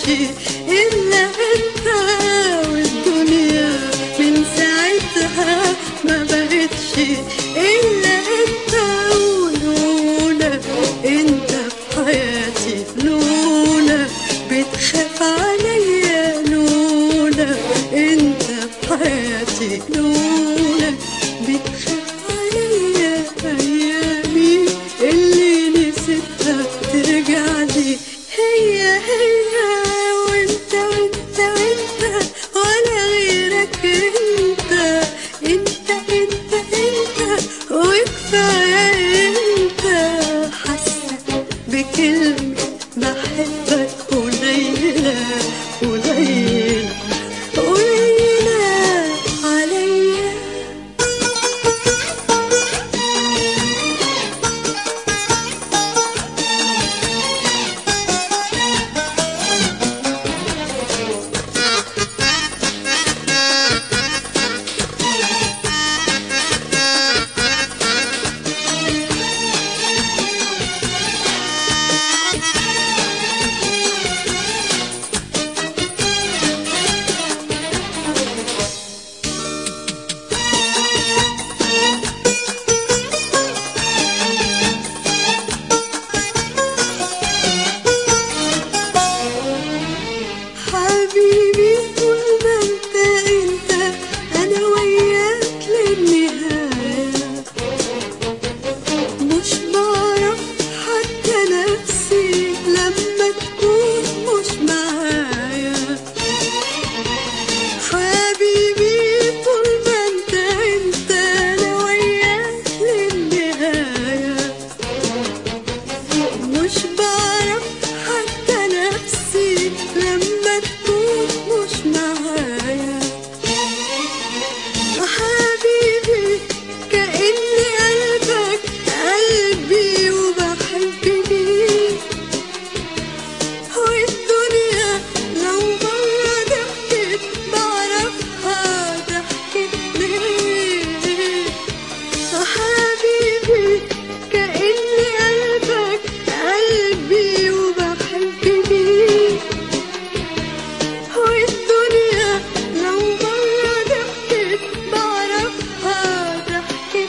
إلا أنت والدنيا من ساعتها ما بقتش إلا أنت ولولا أنت في حياتي لولا بتخاف عليا لولا أنت في حياتي لولا بتخاف عليا أيامي اللي نسيتها ترجع لي هي هي وانت وانت وانت ولا غيرك انت انت انت انت وكفاية انت حاسة بكلمة بحبك قليلة قليلة قليلة عليا حبيبي طول ما انت انت انا وياك للنهاية مش بعرف حتى نفسي لما تكون مش معايا حبيبي طول ما انت انت انا وياك للنهاية مش بعرف حتى نفسي لما تكون مش معايا حبيبي كأني قلبك قلبي وبحب بيك والدنيا لو مرة ضحكت بعرفها ضحكت ليه حبيبي كأني قلبك قلبي وبحب بيك والدنيا لو مرة ضحكت بعرفها ضحكت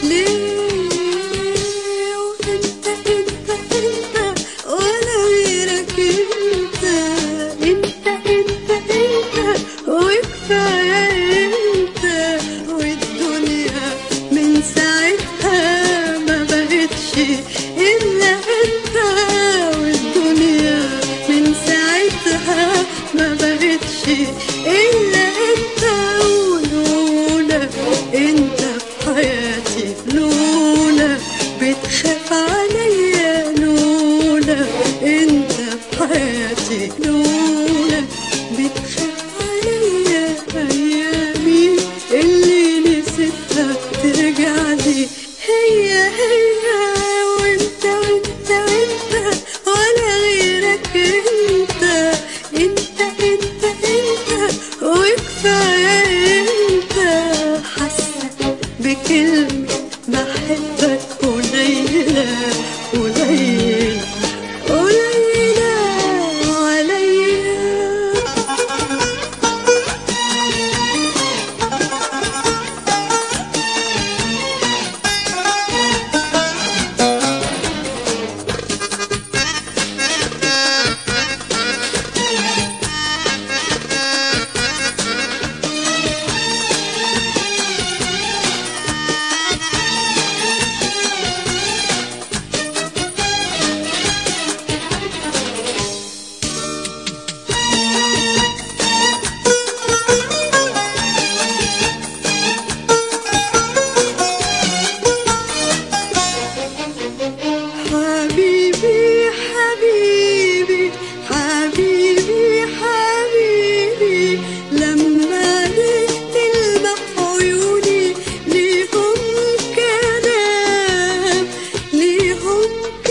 ليه وانت انت انت ولا غيرك انت انت انت انت وكفاية انت والدنيا من ساعتها ما بقتش إلا أنت والدنيا من ساعتها ما بقتش إلا أنت ولولا أنت في حياتي لولا بتخاف عليا لولا أنت في حياتي لولا بتخاف عليا أيامي اللي نسيتها ترجع لي هي هي وانت وانت وانت ولا غيرك انت انت انت انت وكفاية انت حاسة بكلمة بحبك قليلة قليلة قليلة عليا حبيبي حبيبي حبيبي حبيبي لما تلمح عيوني ليهم كلام ليهم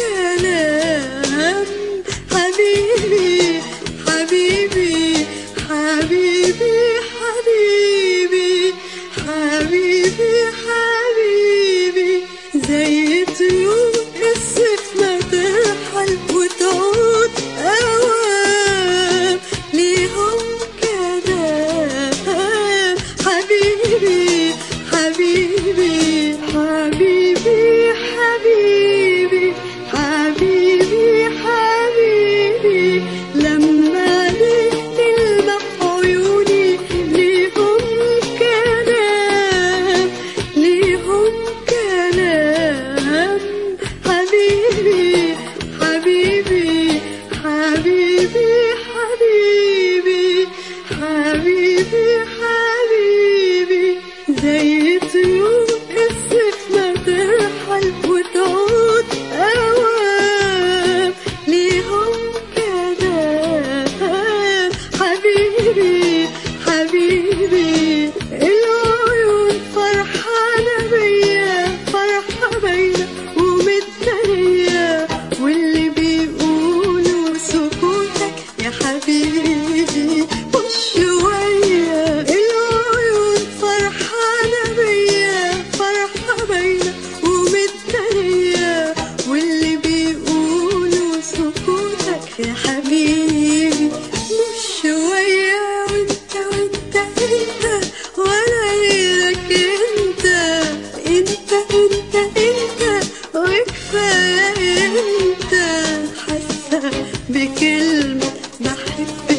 كلام حبيبي حبيبي حبيبي حبيبي حبيبي حبيبي زي طيور الصيف ما ترحل وتعود أوام حبيبي مش شوية العيون فرحانة بيا فرحة باينة ومتدارية واللي بيقولوا سكوتك يا حبيبي مش شوية وانت وانت انت ولا غيرك انت انت انت انت وكفاية انت حاسة بكلمة بحبك